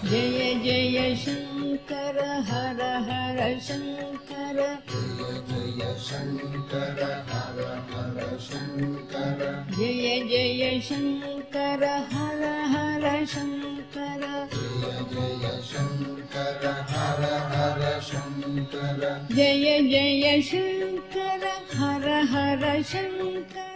जय जय शङ्कर हर हर शङ्कर जय जय शङ्कर हर हर शङ्कर जय जय शङ्कर हर हर शङ्कर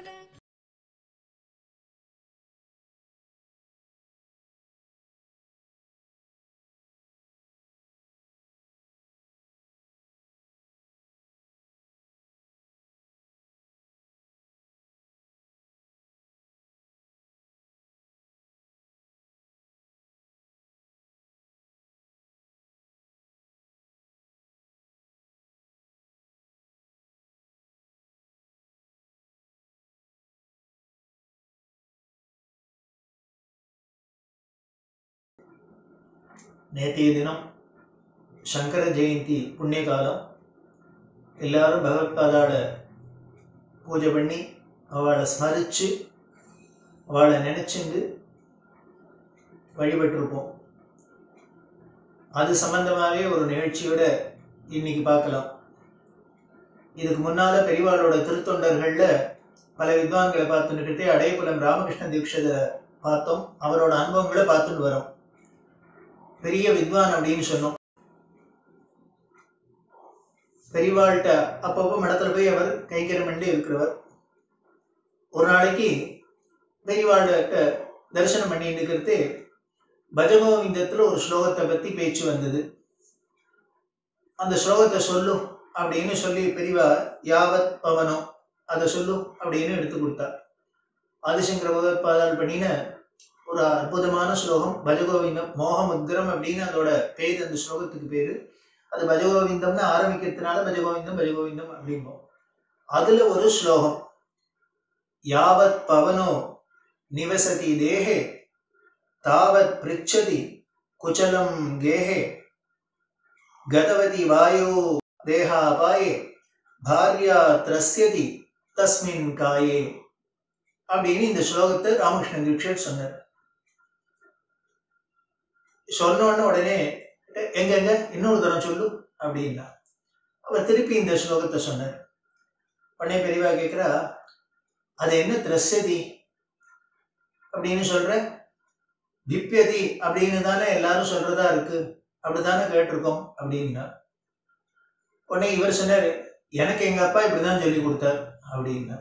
நேற்றைய தினம் சங்கர ஜெயந்தி புண்ணிய காலம் எல்லாரும் பகவத்பாதாட பூஜை பண்ணி அவளை ஸ்மரித்து அவளை நினச்சிண்டு வழிபட்டிருப்போம் அது சம்பந்தமாகவே ஒரு நிகழ்ச்சியோட இன்னைக்கு பார்க்கலாம் இதுக்கு முன்னால பெரியவாளோட திருத்தொண்டர்களில் பல வித்வான்களை பார்த்துட்டு அடையபுலம் ராமகிருஷ்ண தீட்சிதரை பார்த்தோம் அவரோட அனுபவங்களை பார்த்துட்டு வரோம் பெரிய வித்வான் அப்படின்னு சொன்னோம் பெரியவாள்கிட்ட அப்பப்போ மடத்துல போய் அவர் கைக்கரம் பண்ணி இருக்கிறவர் ஒரு நாளைக்கு பெரியவாள்கிட்ட தரிசனம் பண்ணிட்டு இருக்கிறது பஜகோவிந்தத்துல ஒரு ஸ்லோகத்தை பத்தி பேச்சு வந்தது அந்த ஸ்லோகத்தை சொல்லும் அப்படின்னு சொல்லி பெரியவா யாவத் பவனம் அதை சொல்லும் அப்படின்னு எடுத்து கொடுத்தார் ஆதிசங்கர பகவத்பாதால் பண்ணின ஒரு அற்புதமான ஸ்லோகம் பஜகோவிந்தம் மோகமுத்ரம் அப்படின்னு அதோட பேர் அந்த ஸ்லோகத்துக்கு பேரு அது பஜகோவிந்தம்னு ஆரம்பிக்கிறதுனால பஜகோவிந்தம் பஜகோவிந்தம் அப்படிம்போம் அதுல ஒரு ஸ்லோகம் யாவத் பவனோ நிவசதி தேஹே தாவத் பிருச்சதி குச்சலம் கேஹே கதவதி வாயோ தேகாபாயே பாரியா திரஸ்யதி தஸ்மின் காயே அப்படின்னு இந்த ஸ்லோகத்தை ராமகிருஷ்ண தீட்சர் சொன்னார் சொன்னோன்னு உடனே "எ- எங்க எங்க இன்னொரு தரம் சொல்லு அப்படின்னா அவர் திருப்பி இந்த ஸ்லோகத்தை சொன்னார் உடனே பெரியவா கேட்கிறா அது என்ன திரஸ்யதி அப்படின்னு சொல்ற திப்யதி அப்படின்னு தானே எல்லாரும் சொல்றதா இருக்கு அப்படித்தானே கேட்டிருக்கோம் அப்படின்னா உடனே இவர் சொன்னாரு எனக்கு எங்க அப்பா இப்படிதான் சொல்லி கொடுத்தார் அப்படின்னா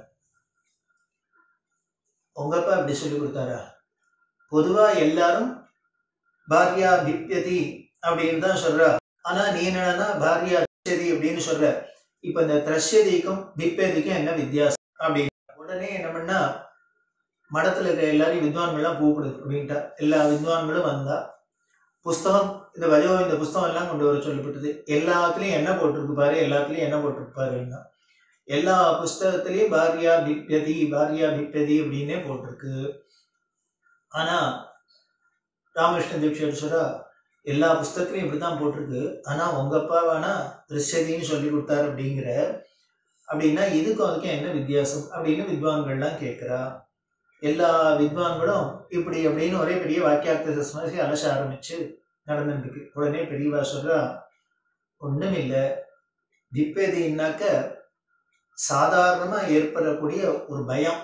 உங்க அப்பா இப்படி சொல்லி கொடுத்தாரா பொதுவா எல்லாரும் பாரியா திப்யதி அப்படின்னு தான் சொல்றா ஆனா நீ என்னன்னா பாரியா திப்யதி அப்படின்னு சொல்ற இப்ப இந்த திரஷ்யதிக்கும் திப்யதிக்கும் என்ன வித்தியாசம் அப்படின்னு உடனே என்ன பண்ணா மடத்துல இருக்க எல்லாரையும் வித்வான்கள்லாம் கூப்பிடுது அப்படின்ட்டா எல்லா வித்வான்களும் வந்தா புஸ்தகம் இந்த வஜோ இந்த புஸ்தகம் எல்லாம் கொண்டு வர சொல்லப்பட்டது எல்லாத்துலயும் என்ன போட்டிருக்கு பாரு எல்லாத்துலயும் என்ன போட்டிருக்கு பாருன்னா எல்லா புஸ்தகத்திலயும் பாரியா பிப்யதி பாரியா பிப்யதி அப்படின்னே போட்டிருக்கு ஆனா ராமகிருஷ்ண தீட்சேஸ்வரா எல்லா புஸ்தகத்திலையும் இப்படித்தான் போட்டிருக்கு ஆனா உங்க அப்பா வேணா திருஷ்யதின்னு சொல்லி கொடுத்தாரு அப்படிங்கிற அப்படின்னா இதுக்கும் அதுக்கும் என்ன வித்தியாசம் அப்படின்னு வித்வான்கள்லாம் கேட்கிறா எல்லா வித்வான்களும் இப்படி அப்படின்னு ஒரே பெரிய வாக்கியார்த்த சமசி அலச ஆரம்பிச்சு நடந்துருக்கு உடனே பெரியவா சொல்றா ஒண்ணும் இல்லை திப்பேதின்னாக்க சாதாரணமா ஏற்படக்கூடிய ஒரு பயம்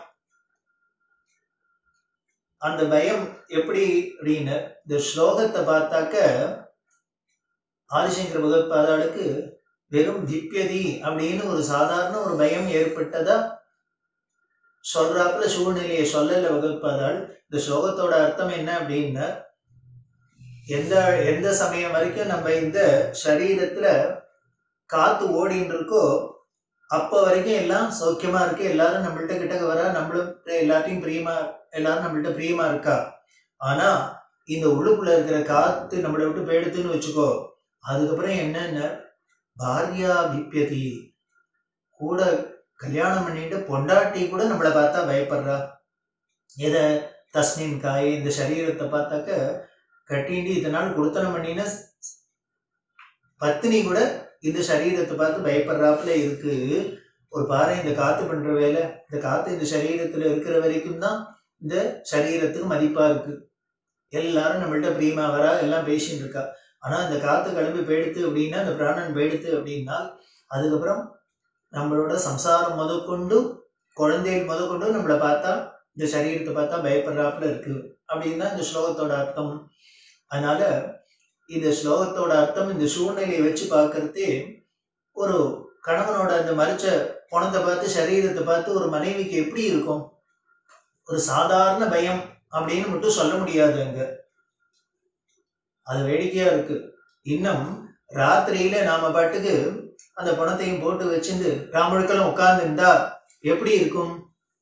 அந்த பயம் எப்படி அப்படின்னு இந்த ஸ்லோகத்தை பார்த்தாக்க ஆதிசங்கர பகவத்பாதாளுக்கு வெறும் திப்யதி அப்படின்னு ஒரு சாதாரண ஒரு பயம் ஏற்பட்டதா சொல்றாப்புல சூழ்நிலையை சொல்லல பகவத்பாதாள் இந்த ஸ்லோகத்தோட அர்த்தம் என்ன அப்படின்னா எந்த எந்த சமயம் வரைக்கும் நம்ம இந்த சரீரத்துல காத்து ஓடின்னு இருக்கோ அப்ப வரைக்கும் எல்லாம் சௌக்கியமா இருக்கு எல்லாரும் நம்மள்ட்ட கிட்டக்க வர நம்மளும் எல்லாத்தையும் பிரியமா எல்லாரும் நம்மள்ட்ட பிரியமா இருக்கா ஆனா இந்த உள்ளுக்குள்ள இருக்கிற காத்து நம்மளை விட்டு போயிடுதுன்னு வச்சுக்கோ அதுக்கப்புறம் என்னன்னா பாரியா பிப்யதி கூட கல்யாணம் பண்ணிட்டு பொண்டாட்டி கூட நம்மளை பார்த்தா பயப்படுறா எதை தஸ்மின் காய் இந்த சரீரத்தை பார்த்தாக்க கட்டிட்டு இதனால் கொடுத்தனம் பண்ணின பத்தினி கூட இந்த சரீரத்தை பார்த்து பயப்படுறாப்புல இருக்கு ஒரு பாறை இந்த காத்து பண்ற வேலை இந்த காத்து இந்த சரீரத்துல இருக்கிற வரைக்கும் தான் இந்த சரீரத்துக்கு மதிப்பா இருக்கு எல்லாரும் நம்மள்ட்ட பிரியமா வரா எல்லாம் பேசிட்டு இருக்கா ஆனா இந்த காத்து கிளம்பி போயிடுத்து அப்படின்னா இந்த பிராணன் போயிடுத்து அப்படின்னா அதுக்கப்புறம் நம்மளோட சம்சாரம் முதற்கொண்டு குழந்தைகள் முதற்கொண்டு நம்மளை பார்த்தா இந்த சரீரத்தை பார்த்தா பயப்படுறாப்புல இருக்கு அப்படின்னு தான் இந்த ஸ்லோகத்தோட அர்த்தம் அதனால இந்த ஸ்லோகத்தோட அர்த்தம் இந்த சூழ்நிலையை வச்சு பார்க்கறதே ஒரு கணவனோட அந்த மறைச்ச குணத்தை பார்த்து சரீரத்தை பார்த்து ஒரு மனைவிக்கு எப்படி இருக்கும் ஒரு சாதாரண பயம் அப்படின்னு மட்டும் சொல்ல முடியாது அங்க அது வேடிக்கையா இருக்கு இன்னும் ராத்திரியில நாம பாட்டுக்கு அந்த பணத்தையும் போட்டு வச்சிருந்து ராமுழுக்கெல்லாம் உட்கார்ந்து இருந்தா எப்படி இருக்கும்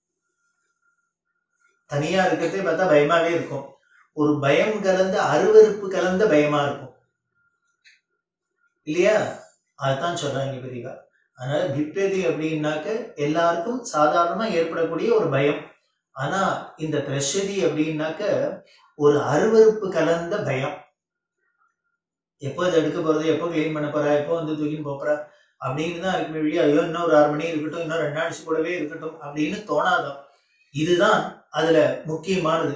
தனியா இருக்கிறதே பார்த்தா பயமாவே இருக்கும் ஒரு பயம் கலந்த அருவருப்பு கலந்த பயமா இருக்கும் இல்லையா அதுதான் சொல்றாங்க பெரியவா அதனால பிப்பெதி அப்படின்னாக்க எல்லாருக்கும் சாதாரணமா ஏற்படக்கூடிய ஒரு பயம் ஆனா இந்த திரஷதி அப்படின்னாக்க ஒரு அருவருப்பு கலந்த பயம் எப்போ இதை எடுக்க போறது எப்போ கிளீன் பண்ண போறா எப்போ வந்து தூக்கின்னு போறா அப்படின்னு தான் இருக்கு வழி ஐயோ இன்னும் ஒரு ஆறு மணி இருக்கட்டும் இன்னும் ரெண்டு நாள் கூடவே இருக்கட்டும் அப்படின்னு தோணாதான் இதுதான் அதுல முக்கியமானது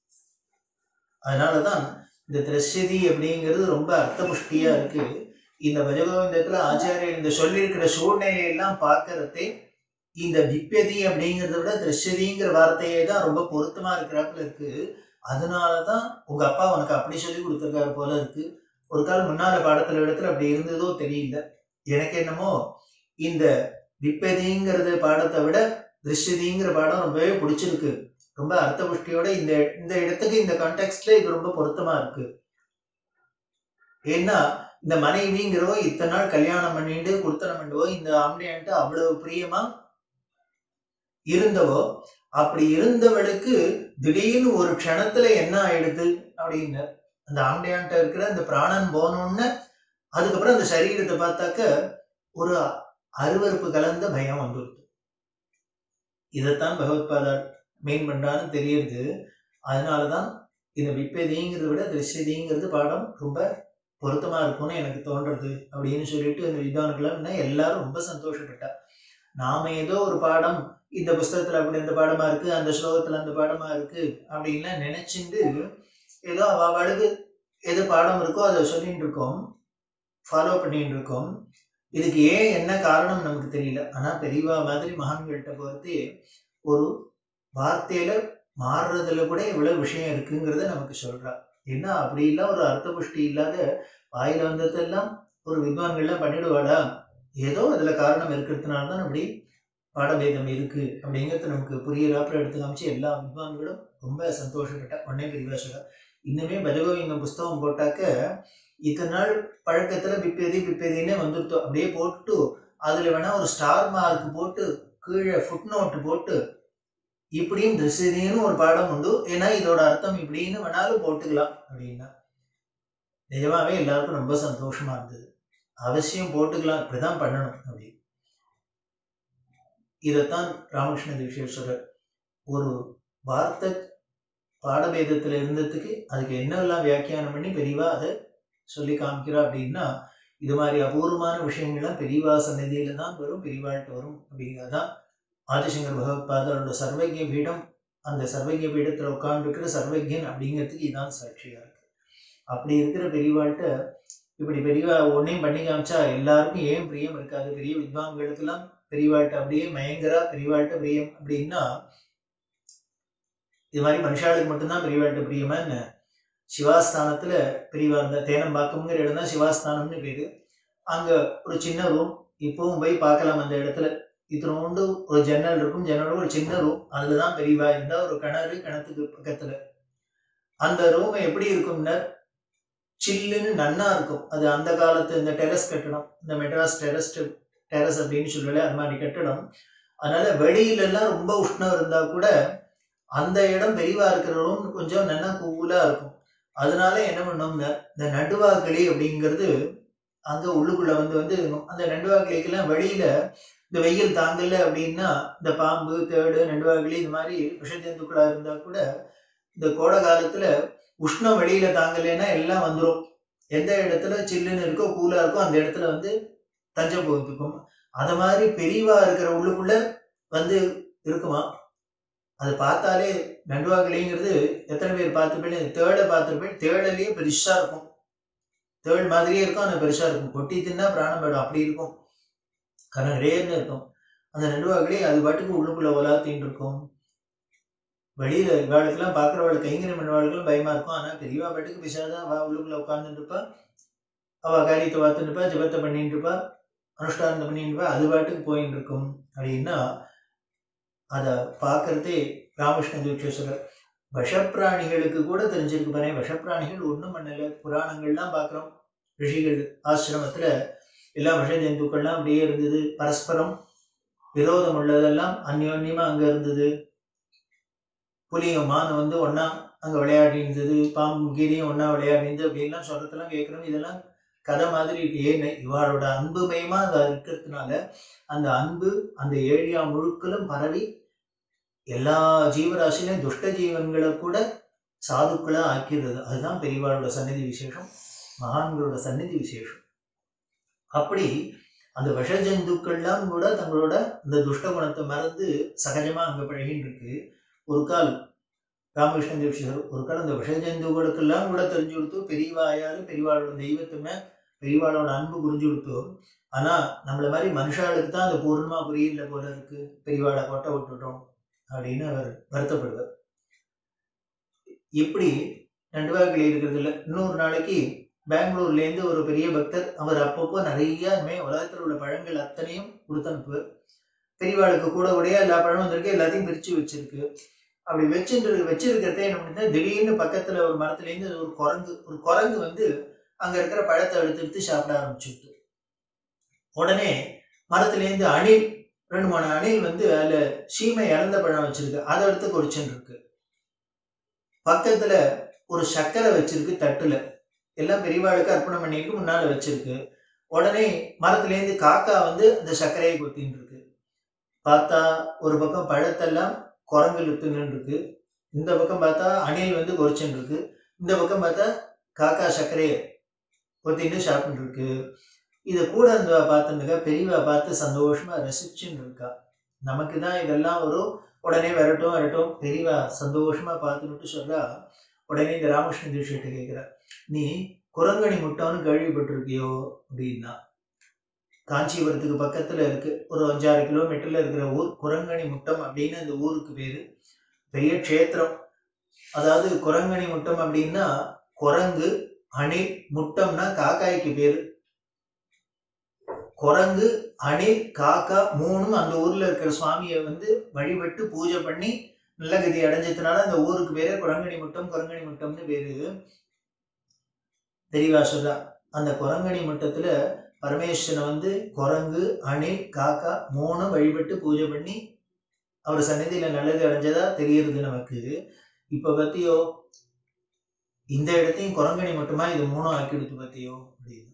அதனாலதான் இந்த திரஷதி அப்படிங்கிறது ரொம்ப அர்த்தபுஷ்டியா இருக்கு இந்த பஜகோவிந்தத்துல ஆச்சாரியர் இந்த சொல்லியிருக்கிற சூழ்நிலையெல்லாம் பார்க்கறதே இந்த திப்பதி அப்படிங்கிறத விட திருஷ்யதிங்கிற வார்த்தையே தான் ரொம்ப பொருத்தமா இருக்கிறாப்புல இருக்கு அதனாலதான் உங்க அப்பா உனக்கு அப்படி சொல்லி கொடுத்துருக்காரு போல இருக்கு ஒரு காலம் முன்னால பாடத்துல இடத்துல அப்படி இருந்ததோ தெரியல எனக்கு என்னமோ இந்த விப்பதிங்கிறது பாடத்தை விட திருஷ்யதிங்கிற பாடம் ரொம்பவே பிடிச்சிருக்கு ரொம்ப அர்த்தபுஷ்டியோட இந்த இந்த இடத்துக்கு இந்த கான்டெக்ட்ல இது ரொம்ப பொருத்தமா இருக்கு ஏன்னா இந்த மனைவிங்கிறவோ இத்தனை நாள் கல்யாணம் பண்ணிட்டு குடுத்தனம் பண்ணவோ இந்த ஆம்பளையான்ட்டு அவ்வளவு பிரியமா இருந்தவோ அப்படி இருந்தவளுக்கு திடீர்னு ஒரு க்ஷணத்துல என்ன ஆயிடுது அப்படின்னு அந்த ஆம்பளையான்ட்ட இருக்கிற அந்த பிராணன் போனோன்னு அதுக்கப்புறம் அந்த சரீரத்தை பார்த்தாக்க ஒரு அருவருப்பு கலந்த பயம் வந்துடுது இதைத்தான் பகவத்பாதா மெயின் பண்றான்னு தெரியுது அதனாலதான் இந்த விப்பதிங்கிறத விட திருஷ்யதிங்கிறது பாடம் ரொம்ப பொருத்தமா இருக்கும்னு எனக்கு தோன்றது அப்படின்னு சொல்லிட்டு இந்த வித்வான்கள் எல்லாரும் ரொம்ப சந்தோஷப்பட்டா நாம ஏதோ ஒரு பாடம் இந்த புஸ்தகத்துல அப்படி இந்த பாடமா இருக்கு அந்த ஸ்லோகத்துல அந்த பாடமா இருக்கு அப்படின்லாம் நினைச்சுட்டு ஏதோ அவ பாடுக்கு எது பாடம் இருக்கோ அதை சொல்லிட்டு இருக்கோம் ஃபாலோ பண்ணிட்டு இருக்கோம் இதுக்கு ஏன் என்ன காரணம் நமக்கு தெரியல ஆனா பெரியவா மாதிரி மகான்கள்கிட்ட பொறுத்து ஒரு வார்த்தையில மாறுறதுல கூட இவ்வளவு விஷயம் இருக்குங்கிறத நமக்கு சொல்றா என்ன அப்படி இல்ல ஒரு அர்த்த புஷ்டி இல்லாத வாயில வந்ததெல்லாம் ஒரு வித்வான்கள்லாம் பண்ணிடுவாடா ஏதோ அதுல காரணம் இருக்கிறதுனால தான் அப்படி பாடபேதம் இருக்கு அப்படிங்கிறது நமக்கு புரியறாப்புல எடுத்து காமிச்சு எல்லா வித்வான்களும் ரொம்ப சந்தோஷப்பட்டா உடனே பெரியவா சொல்ல இன்னுமே பஜகோவிந்தம் புஸ்தகம் போட்டாக்க இத்தனை நாள் பழக்கத்துல பிப்பேதி பிப்பேதின்னே வந்துருத்தோம் அப்படியே போட்டு அதுல வேணா ஒரு ஸ்டார் மார்க் போட்டு கீழே ஃபுட் நோட் போட்டு இப்படியும் திசைன்னு ஒரு பாடம் உண்டு ஏன்னா இதோட அர்த்தம் இப்படின்னு வேணாலும் போட்டுக்கலாம் அப்படின்னா நிஜமாவே எல்லாருக்கும் ரொம்ப சந்தோஷமா இருந்தது அவசியம் போட்டுக்கலாம் இப்படிதான் பண்ணணும் அப்படி இதைத்தான் ராமகிருஷ்ண தீட்சேஸ்வரர் ஒரு வார்த்தை பாடபேதத்துல இருந்ததுக்கு அதுக்கு என்னெல்லாம் வியாக்கியானம் பண்ணி பெரியவா அதை சொல்லி காமிக்கிறா அப்படின்னா இது மாதிரி அபூர்வமான விஷயங்கள்லாம் பெரியவா சன்னதியில தான் வரும் பெரியவாழ்கிட்ட வரும் அப்படிங்கிறதான் ஆதிசங்கர் பகவத்பாதரோட சர்வஜ்ய பீடம் அந்த சர்வஜ்ய பீடத்துல உட்கார்ந்துருக்கிற சர்வஜன் அப்படிங்கிறதுக்கு இதான் சாட்சியா இருக்கு அப்படி இருக்கிற பெரியவாள்கிட்ட இப்படி பெரியவா ஒன்னையும் பண்ணி காமிச்சா எல்லாருக்கும் ஏன் பிரியம் இருக்காது பெரிய வித்வான்களுக்கெல்லாம் பெரியவாள்கிட்ட அப்படியே மயங்கரா பெரியவாள்கிட்ட பிரியம் அப்படின்னா இது மாதிரி மனுஷாளுக்கு மட்டும்தான் பெரியவாள்கிட்ட பிரியமா என்ன சிவாஸ்தானத்துல பெரியவா அந்த தேனம்பாக்கம்ங்கிற இடம் தான் சிவாஸ்தானம்னு பேரு அங்க ஒரு சின்ன ரூம் இப்பவும் போய் பார்க்கலாம் அந்த இடத்துல இத்தனோண்டு ஒரு ஜன்னல் இருக்கும் ஜன்னலோட ஒரு சின்ன ரூம் அதுலதான் பெரியவா இருந்தா ஒரு கிணறு கிணத்துக்கு பக்கத்துல அந்த ரூம் எப்படி இருக்கும்னா சில்லுன்னு நன்னா இருக்கும் அது அந்த காலத்து இந்த டெரஸ் கட்டடம் இந்த மெட்ராஸ் டெரஸ் டெரஸ் அப்படின்னு சொல்லல அது மாதிரி கட்டடம் அதனால வெளியில எல்லாம் ரொம்ப உஷ்ணம் இருந்தா கூட அந்த இடம் பெரியவா இருக்கிற ரூம் கொஞ்சம் நல்லா கூலா இருக்கும் அதனால என்ன பண்ணோம்னா இந்த நடுவாக்கிளி அப்படிங்கிறது அங்க உள்ளுக்குள்ள வந்து வந்து இருக்கும் அந்த நடுவாக்கிளிக்கெல்லாம் வெளியில இந்த வெயில் தாங்கல அப்படின்னா இந்த பாம்பு தேடு நடுவாக்கிளி இந்த மாதிரி விஷஜந்துக்களா இருந்தா கூட இந்த கோடை காலத்துல உஷ்ணம் வெளியில தாங்கலைன்னா எல்லாம் வந்துடும் எந்த இடத்துல சில்லுன்னு இருக்கோ கூலா இருக்கோ அந்த இடத்துல வந்து தஞ்சம் போகுதுக்கும் அத மாதிரி பெரியவா இருக்கிற உள்ளுக்குள்ள வந்து இருக்குமா அது பார்த்தாலே நண்டுவாக்கிளிங்கிறது எத்தனை பேர் பார்த்துருப்பேன் தேளை பார்த்துருப்பேன் தேளலையே பெருசா இருக்கும் தேள் மாதிரியே இருக்கும் ஆனால் பெருசா இருக்கும் கொட்டி தின்னா பிராணம் போயிடும் அப்படி இருக்கும் கண்ணு ரேர்னு இருக்கும் அந்த நண்டுவாக்கிளி அது பாட்டுக்கு உள்ளுக்குள்ள உலாத்தின்னு இருக்கும் வெளியில இவாளுக்கெல்லாம் பார்க்குறவாள் கைங்கரியம் பண்ணுவாளுக்கெல்லாம் பயமா இருக்கும் ஆனா பெரியவா பாட்டுக்கு பிசாதான் அவ உள்ளுக்குள்ள உட்கார்ந்துட்டு இருப்பா அவ காரியத்தை பார்த்துட்டு இருப்பா ஜபத்தை பண்ணிட்டு இருப்பா அனுஷ்டானத்தை பண்ணிட்டு இருப்பா அது பாட்டுக்கு போயின்னு இருக்கும் அப்படின்னா அதை பார்க்கறதே ராமகிருஷ்ண தீட்சேஸ்வரர் விஷப்பிராணிகளுக்கு கூட தெரிஞ்சிருக்கு பாரு விஷப்பிராணிகள் ஒன்றும் பண்ணல புராணங்கள்லாம் பார்க்குறோம் ரிஷிகள் ஆசிரமத்துல எல்லா விஷ ஜந்துக்கள்லாம் அப்படியே இருந்தது பரஸ்பரம் விரோதம் உள்ளதெல்லாம் அந்யோன்யமா அங்க இருந்தது புலியும் மான் வந்து ஒண்ணா அங்க விளையாடி இருந்தது பாம்பும் கீரியும் ஒண்ணா விளையாடி இருந்தது அப்படின்லாம் சொல்றதெல்லாம் கேட்கிறோம் இதெல்லாம் கதை மாதிரி இருக்கு. ஏன்னு இவாளோட அன்பு மயமா அங்க இருக்கிறதுனால அந்த அன்பு அந்த ஏழியா முழுக்களும் பரவி எல்லா ஜீவராசிலையும் துஷ்ட ஜீவன்களை கூட சாதுக்களா ஆக்கிடுறது அதுதான் பெரியவாளோட சந்நிதி விசேஷம் மகான்களோட சந்நிதி விசேஷம் அப்படி அந்த விஷ ஜந்துக்கள்லாம் கூட தங்களோட இந்த துஷ்ட குணத்தை மறந்து சகஜமா அங்க பழகின்னு இருக்கு ஒரு கால் ராமகிருஷ்ண தேவசியர் ஒரு கால் அந்த விஷ ஜந்துக்களுக்கெல்லாம் கூட தெரிஞ்சு கொடுத்து பெரியவாயாரு பெரியவாளோட தெய்வத்துமே பெரியவாளோட அன்பு புரிஞ்சு கொடுத்து ஆனா நம்மள மாதிரி மனுஷாளுக்கு தான் அது பூர்ணமா புரியல போல இருக்கு பெரியவாளை கொட்டை விட்டுட்டோம் அப்படின்னு அவர் வருத்தப்படுவார் இப்படி ரெண்டு வாக்கில் இருக்கிறது இல்லை இன்னொரு நாளைக்கு பெங்களூர்ல இருந்து ஒரு பெரிய பக்தர் அவர் அப்பப்போ நிறைய இனிமே உலகத்தில் உள்ள பழங்கள் அத்தனையும் கொடுத்து அனுப்புவார் பெரியவாளுக்கு கூட உடைய எல்லா பழமும் வந்திருக்கு எல்லாத்தையும் பிரிச்சு வச்சிருக்கு அப்படி வச்சுட்டு வச்சிருக்கிறதே என்ன பண்ணுது திடீர்னு பக்கத்துல ஒரு மரத்துல இருந்து ஒரு குரங்கு ஒரு குரங்கு வந்து அங்க இருக்கிற பழத்தை எடுத்து எடுத்து சாப்பிட ஆரம்பிச்சுட்டு உடனே மரத்துல இருந்து அணில் ரெண்டு மூணு அணில் வந்து அதுல சீமை இறந்த பழம் வச்சிருக்கு அதை எடுத்து கொடிச்சுட்டு இருக்கு பக்கத்துல ஒரு சர்க்கரை வச்சிருக்கு தட்டுல எல்லாம் பெரியவாளுக்கு அர்ப்பணம் பண்ணிட்டு முன்னால வச்சிருக்கு உடனே மரத்துல இருந்து காக்கா வந்து அந்த சர்க்கரையை கொத்தின்னு இருக்கு பார்த்தா ஒரு பக்கம் பழத்தெல்லாம் குரங்கு இழுத்துன்னு இருக்கு இந்த பக்கம் பார்த்தா அணில் வந்து கொறிச்சுன்னு இருக்கு இந்த பக்கம் பார்த்தா காக்கா சர்க்கரையை கொத்திட்டு சாப்பிட்டு இருக்கு இதை கூட இருந்தவா பார்த்துருக்க பெரியவா பார்த்து சந்தோஷமா ரசிச்சுன்னு இருக்கா நமக்கு தான் இதெல்லாம் வரும் உடனே வரட்டும் வரட்டும் பெரியவா சந்தோஷமா பார்த்துட்டு சொல்றா உடனே இந்த ராமகிருஷ்ண தீட்சிட்ட கேட்கிறா நீ குரங்கணி முட்டம்னு கேள்விப்பட்டிருக்கியோ அப்படின்னா காஞ்சிபுரத்துக்கு பக்கத்துல இருக்கு ஒரு அஞ்சாறு கிலோமீட்டர்ல இருக்கிற ஊர் குரங்கணி முட்டம் அப்படின்னு அந்த ஊருக்கு பேரு பெரிய க்ஷேத்திரம் அதாவது குரங்கணி முட்டம் அப்படின்னா குரங்கு அணில் முட்டம்னா காக்காய்க்கு பேரு குரங்கு அணில் காக்கா மூணும் அந்த ஊர்ல இருக்கிற சுவாமியை வந்து வழிபட்டு பூஜை பண்ணி நல்ல கதி அடைஞ்சதுனால அந்த ஊருக்கு பேரு குரங்கணி முட்டம் குரங்கணி முட்டம்னு பேரு தெரியவா சொல்றா அந்த குரங்கணி முட்டத்துல பரமேஸ்வரனை வந்து குரங்கு அணில் காக்கா மூணும் வழிபட்டு பூஜை பண்ணி அவர் சந்நிதியில நல்லது அடைஞ்சதா தெரியுது நமக்கு இப்ப பத்தியோ இந்த இடத்தையும் குரங்கணி மட்டுமா இது மூணும் ஆக்கி எடுத்து பத்தியோ அப்படின்னு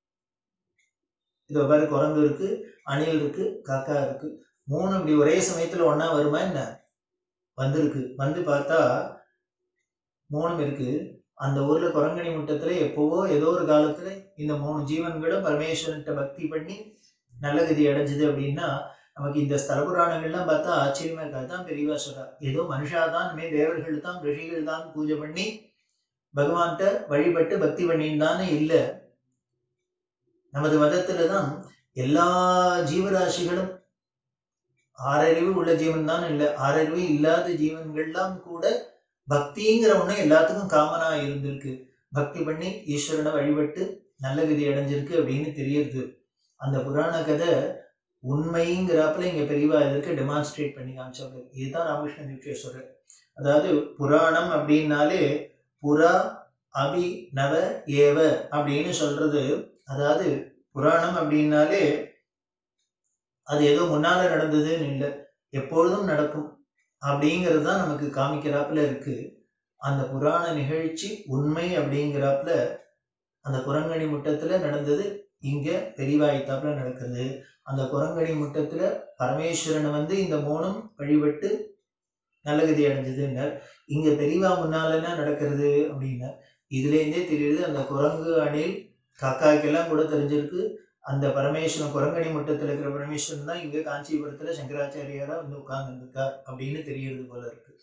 இதோ பாரு குரங்கு இருக்கு அணில் இருக்கு காக்கா இருக்கு மூணு இப்படி ஒரே சமயத்துல ஒண்ணா வருமா என்ன வந்திருக்கு வந்து பார்த்தா மூணும் இருக்கு அந்த ஊர்ல குரங்கணி முட்டத்துல எப்பவோ ஏதோ ஒரு காலத்துல இந்த மூணு ஜீவன்களும் பரமேஸ்வரன்கிட்ட பக்தி பண்ணி நல்ல கதி அடைஞ்சது அப்படின்னா நமக்கு இந்த ஸ்தல புராணங்கள்லாம் பார்த்தா ஆச்சரியமா இருக்கு அதுதான் பெரியவா சொல்றா ஏதோ மனுஷாதான் இனிமே தேவர்கள் தான் ரிஷிகள் தான் பூஜை பண்ணி பகவான்கிட்ட வழிபட்டு பக்தி பண்ணின்னு இல்ல நமது மதத்துல தான் எல்லா ஜீவராசிகளும் ஆறறிவு உள்ள ஜீவன் தான் இல்லை ஆறறிவு இல்லாத ஜீவன்கள்லாம் கூட பக்திங்கிற ஒண்ணு எல்லாத்துக்கும் காமனா இருந்திருக்கு பக்தி பண்ணி ஈஸ்வரனை வழிபட்டு நல்ல கதி அடைஞ்சிருக்கு அப்படின்னு தெரியுது அந்த புராண கதை உண்மைங்கிறாப்புல இங்க பெரியவா இதற்கு டெமான்ஸ்ட்ரேட் பண்ணி காமிச்சாங்க இதுதான் ராமகிருஷ்ண தீட்சேஸ்வரர் அதாவது புராணம் அப்படின்னாலே புறா அபி நவ ஏவ அப்படின்னு சொல்றது அதாவது புராணம் அப்படின்னாலே அது ஏதோ முன்னால நடந்ததுன்னு இல்லை எப்பொழுதும் நடக்கும் அப்படிங்கிறது தான் நமக்கு காமிக்கிறாப்புல இருக்கு அந்த புராண நிகழ்ச்சி உண்மை அப்படிங்கிறாப்புல அந்த குரங்கணி முட்டத்துல நடந்தது இங்க பெரிவாய்த்தாப்புல நடக்குது அந்த குரங்கணி முட்டத்துல பரமேஸ்வரனை வந்து இந்த மூணும் வழிபட்டு நல்லகதி அடைஞ்சதுன்னார் இங்க பெரியவா முன்னால என்ன நடக்கிறது அப்படின்னா இதுல இருந்தே தெரியுது அந்த குரங்கு அணில் காக்காய்க்கெல்லாம் கூட தெரிஞ்சிருக்கு அந்த பரமேஸ்வரன் குரங்கணி மட்டத்துல இருக்கிற பரமேஸ்வரன் தான் இங்க காஞ்சிபுரத்துல சங்கராச்சாரியாரா வந்து உட்கார்ந்துருக்கார் அப்படின்னு தெரியறது போல இருக்கு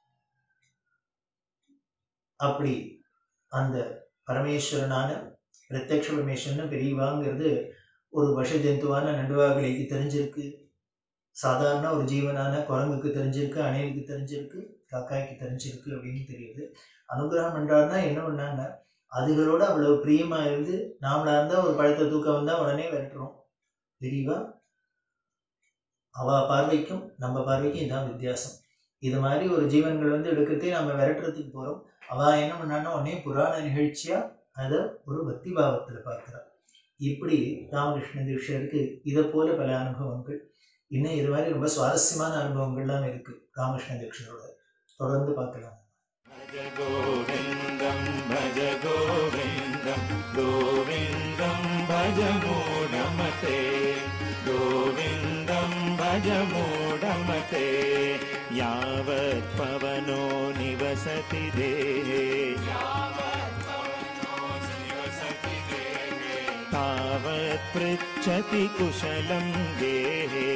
அப்படி அந்த பரமேஸ்வரனான பிரத்யக்ஷ பரமேஸ்வரன் பெரியவாங்கிறது ஒரு விஷ ஜந்துவான நடுவாகலைக்கு தெரிஞ்சிருக்கு சாதாரண ஒரு ஜீவனான குரங்குக்கு தெரிஞ்சிருக்கு அணிலுக்கு தெரிஞ்சிருக்கு காக்காய்க்கு தெரிஞ்சிருக்கு அப்படின்னு தெரியுது அனுகிரகம் பண்றாருன்னா என்ன பண்ணாங்க அதுகளோட அவ்வளவு பிரியமா இருந்து நாமளா இருந்தா ஒரு பழத்தை தூக்க வந்தா உடனே விரட்டுறோம் தெரியவா அவ பார்வைக்கும் நம்ம பார்வைக்கும் இதான் வித்தியாசம் இது மாதிரி ஒரு ஜீவன்கள் வந்து எடுக்கிறதே நம்ம விரட்டுறதுக்கு போறோம் அவ என்ன பண்ணான்னா உடனே புராண நிகழ்ச்சியா அதை ஒரு பக்தி பாவத்துல பார்க்கிறா இப்படி ராமகிருஷ்ண தீட்சருக்கு இதை போல பல அனுபவங்கள் இன்னும் இது மாதிரி ரொம்ப சுவாரஸ்யமான அனுபவங்கள்லாம் இருக்கு ராமகிருஷ்ண தீட்சரோட தொடர்ந்து பார்க்கலாம் भज गोविन्दं भज गोविन्दं गोविन्दं भज मूढमते गोविन्दं भज मूढमते यावत् पवनो निवसति देहे तावत् पृच्छति कुशलं गेहे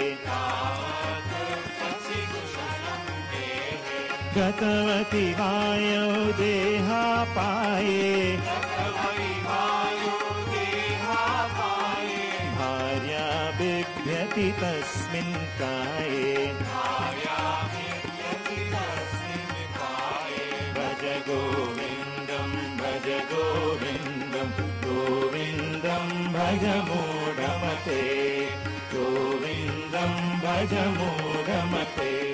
गतवति वायो देहापाये भार्या बिभ्यति तस्मिन् काये भज गोविन्दं भज गोविन्दं गोविन्दं भज मूढमते गोविन्दं भज मूढमते